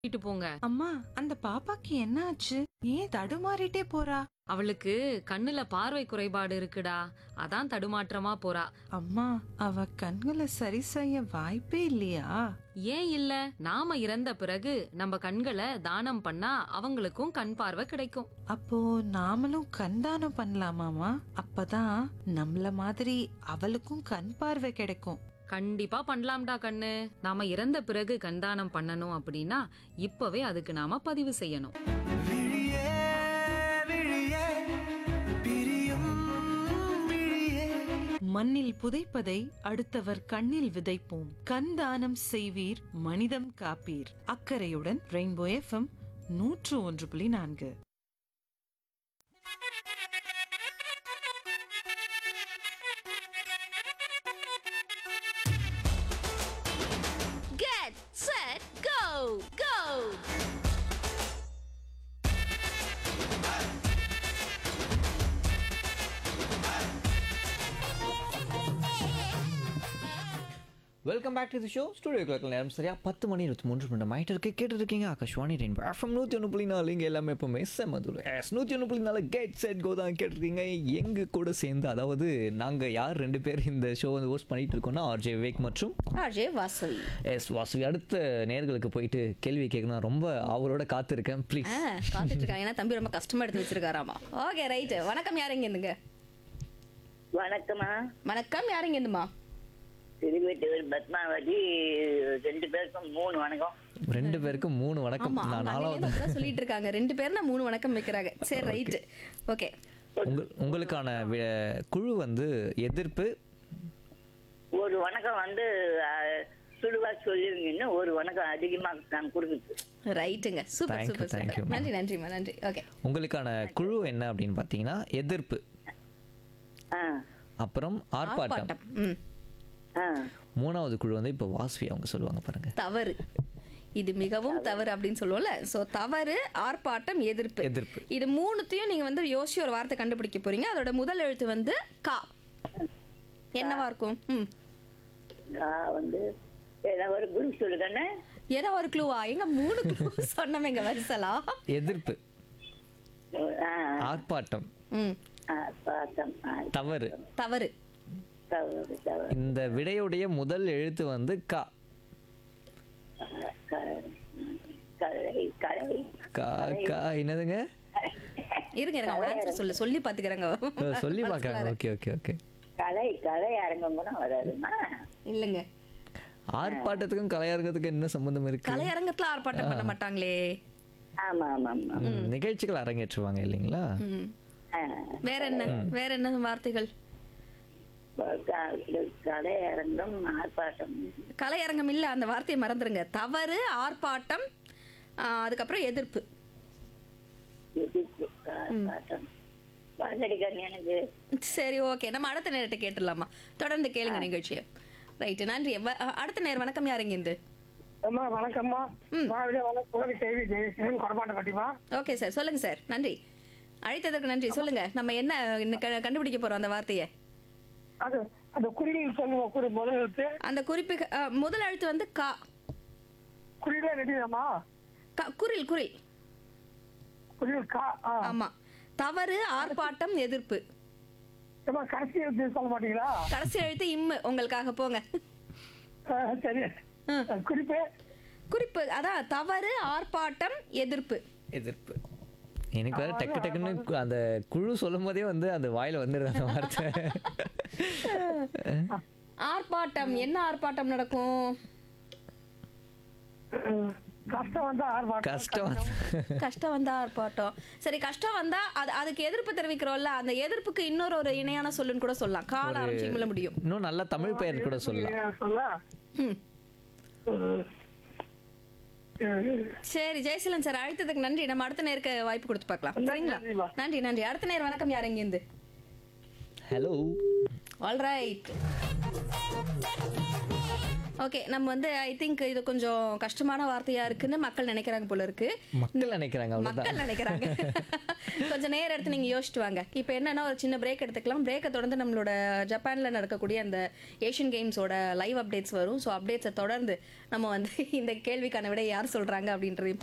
கூட்டிட்டு போங்க அம்மா அந்த பாப்பாக்கு என்ன ஆச்சு ஏன் தடுமாறிட்டே போறா அவளுக்கு கண்ணுல பார்வை குறைபாடு இருக்குடா அதான் தடுமாற்றமா போறா அம்மா அவ கண்களை சரி செய்ய வாய்ப்பே இல்லையா ஏன் இல்ல நாம இறந்த பிறகு நம்ம கண்களை தானம் பண்ணா அவங்களுக்கும் கண் பார்வை கிடைக்கும் அப்போ நாமளும் கண் தானம் பண்ணலாமாமா அப்பதான் நம்மள மாதிரி அவளுக்கும் கண் பார்வை கிடைக்கும் கண்டிப்பா பண்ணலாம்டா கண்ணு நாம இறந்த பிறகு கண்தானம் பண்ணணும் அப்படின்னா இப்பவே அதுக்கு நாம பதிவு செய்யணும் விழியே விழியே பிரியும் விழியே மண்ணில் புதைப்பதை அடுத்தவர் கண்ணில் விதைப்போம் கண் தானம் செய்வீர் மனிதம் காப்பீர் அக்கறையுடன் ரெயின்போ எஃப்எம் நூற்று ஒன்று புள்ளி நான்கு Get set go go welcome back to the show studio clock நேரம் சரியா பத்து மணி இருபத்தி மூன்று நிமிடம் ஆகிட்டு இருக்கு கேட்டு இருக்கீங்க ஆகாஷ்வாணி ரெயின் எஃப்எம் நூற்றி ஒன்று புள்ளி நாலு இங்கே எல்லாமே எப்பவுமே செம்மதுல எஸ் நூற்றி ஒன்று புள்ளி நாலு கேட் செட் கோ தான் கேட்டிருக்கீங்க எங்க கூட சேர்ந்து அதாவது நாங்கள் யார் ரெண்டு பேர் இந்த ஷோ வந்து ஹோஸ்ட் பண்ணிட்டு இருக்கோம்னா ஆர்ஜே விவேக் மற்றும் அஜய் வாசவி எஸ் வாசுவி அடுத்த நேர்களுக்கு போயிட்டு கேள்வி கேட்கணும் ரொம்ப அவரோட காத்திருக்கேன் ப்ளீஸ் ஆ காத்துட்டு இருக்காங்க ஏன்னா தம்பி ரொம்ப கஷ்டமா எடுத்து வச்சிருக்காராமா ஓகே ரைட் வணக்கம் யாருங்க இருந்துங்க வணக்கம்மா வணக்கம் யாருங்க இருந்துமா திருவெட்டூர் பத்மாவதி ரெண்டு பேருக்கும் மூணு வணக்கம் ரெண்டு பேருக்கும் மூணு வணக்கம் ஆமா நான் அவங்க நாலாவது அன்னையிலேருந்து அப்படிதான் சொல்லிட்டு இருக்காங்க ரெண்டு பேர்னா மூணு வணக்கம் வைக்கிறாங்க சரி ரைட் ஓகே உங்கள் உங்களுக்கான வி- குழு வந்து எதிர்ப்பு ஒரு வணக்கம் வந்து அஹ், சுடுவா சொல்லிருங்கன்னு ஒரு வணக்கம் அதிகமா நான் கொடுக்குது ரைட்டுங்க super Thank you, super thank you, super ma'am. நன்றி நன்றிம்மா நன்றி ஓகே உங்களுக்கான குழு என்ன அப்படின்னு பார்த்தீங்கன்னா எதிர்ப்பு ஆ அப்புறம் ஆர்ப்பாட்டம் ஆர்ப்பாட்டம் ம் ஆ மூணாவது குழு வந்து இப்போ வாஸ்வி அவங்க சொல்லுவாங்க பாருங்க தவறு இது மிகவும் தவறு அப்படின்னு சொல்லுவோம்ல சோ தவறு ஆர்ப்பாட்டம் எதிர்ப்பு எதிர்ப்பு. இது மூணுத்தையும் நீங்க வந்து யோசிச்சு ஒரு வார்த்தை கண்டுபிடிக்க போறீங்க அதோட முதல் எழுத்து வந்து கா என்னவா இருக்கும் ம் நான் வந்து ஏதாவது ஒரு குரு சொல்லுங்கண்ணே ஏதோ ஒரு க்ளூவா எங்க மூணு க்ளூ சொன்னவங்க வரிசலா ஆ, எதிர்ப்பு ஆர்ப்பாட்டம் ம் ஆ, பார்த்தோம் ஆ, தவறு தவறு தவறு தவறு இந்த விடையுடைய முதல் எழுத்து வந்து கா க- கலை கலை கா கா என்னதுங்க இருங்க இருங்க அவங்க ஆன்சர் சொல்லு சொல்லி பாத்துக்கிறேங்க ஓ, சொல்லி பார்க்கறாங்க ஓகே ஓகே ஓகே கலை கலை அரங்கம் கூட வராதுமா இல்லைங்க ஆர்ப்பாட்டத்துக்கும் கலையரங்கத்துக்கும் என்ன சம்பந்தம் இருக்கு கலையரங்கத்துல ஆர்ப்பாட்டம் பண்ண மாட்டாங்களே ஆமா ஆமா ஆமா ம், நிகழ்ச்சிகள் அரங்கேற்றுவாங்க இல்லைங்களா ம். ஆ, வேற என்ன வேற என்ன வார்த்தைகள் க- கலை அரங்கம் ஆர்ப்பாட்டம் கலையரங்கம் இல்ல அந்த வார்த்தையை மறந்துருங்க தவறு ஆர்ப்பாட்டம் ஆ, அதுக்கப்புறம் எதிர்ப்பு எதிர்ப்பு ஆர்ப்பாட்டம் மறந்தடிக்காங்க எனக்கு சரி ஓகே நம்ம அடுத்த நேரத்தை கேட்டுடலாமா தொடர்ந்து கேளுங்க நிகழ்ச்சியை ரைட்டு நன்றி வ- அ- அடுத்த நேரம் வணக்கம் யாருங்க இருந்து அம்மா வணக்கம்மா வாழ்க வணக்கம் உலக செய்தி ஜெயசீலன் கொடப்பாட்ட கட்டிமா ஓகே சார் சொல்லுங்க சார் நன்றி அழைத்ததற்கு நன்றி சொல்லுங்க நம்ம என்ன இன்னும் க- கண்டுபிடிக்க போறோம் அந்த வார்த்தையை அது அந்த குறியில் சொல்லுவோம் குறி முதல் எழுத்து அந்த குறிப்பு அ, முதல் எழுத்து வந்து கா குறியில ரெடிதாம்மா க- குரில் குரில் குறியில் கா ஆ ஆமா தவறு ஆர்ப்பாட்டம் எதிர்ப்பு அம்மா கடைசி எழுத்து சொல்ல மாட்டீங்களா கடைசி எழுத்து இம்மு உங்களுக்காக போங்க ஆ, சரி ஆ. குறிப்பு குறிப்பு அதான் தவறு ஆர்ப்பாட்டம் எதிர்ப்பு எதிர்ப்பு எனக்கு வேற டக்கு டக்குன்னு கு- அந்த குழு சொல்லும் போதே வந்து அந்த வாயில வந்துடுது அந்த வார்த்தை ஆர்ப்பாட்டம் என்ன ஆர்ப்பாட்டம் நடக்கும் ம், கஷ்டம் வந்தா ஆர்ப்பாட்டம் கஷ்டம் கஷ்டம் வந்தா ஆர்ப்பாட்டம் சரி கஷ்டம் வந்தா அது அதுக்கு எதிர்ப்பு தெரிவிக்கிறோம்ல அந்த எதிர்ப்புக்கு இன்னொரு ஒரு இணையான சொல்லுன்னு கூட சொல்லலாம் கால ஆரம்பிச்சு முடியும் இன்னும் நல்ல தமிழ் பெயர் கூட சொல்லலாம் ஏன் சொல்ல ம். ம். ம். சரி ஜெயசீலன் சார் அழைத்ததுக்கு நன்றி நம்ம அடுத்த நேருக்கு வாய்ப்பு கொடுத்து பார்க்கலாம் சரிங்களா நன்றிம்மா. நன்றி நன்றி அடுத்த நேரம் வணக்கம் யார் இருந்து ஹலோ ஆல் ரைட் ஓகே நம்ம வந்து ஐ திங்க் இது கொஞ்சம் கஷ்டமான வார்த்தையா இருக்குன்னு மக்கள் நினைக்கிறாங்க போல இருக்கு மக்கள் நினைக்கிறாங்க அவ்வளவுதான் மக்கள் நினைக்கிறாங்க கொஞ்சம் நேரம் எடுத்து நீங்க யோசிச்சுட்டு வாங்க இப்போ என்னன்னா ஒரு சின்ன பிரேக் எடுத்துக்கலாம் பிரேக்கை தொடர்ந்து நம்மளோட ஜப்பான்ல நடக்கக்கூடிய அந்த ஏஷியன் கேம்ஸோட லைவ் அப்டேட்ஸ் வரும் ஸோ அப்டேட்ஸை தொடர்ந்து நம்ம வந்து இந்த கேள்விக்கான விட யார் சொல்றாங்க அப்படின்றதையும்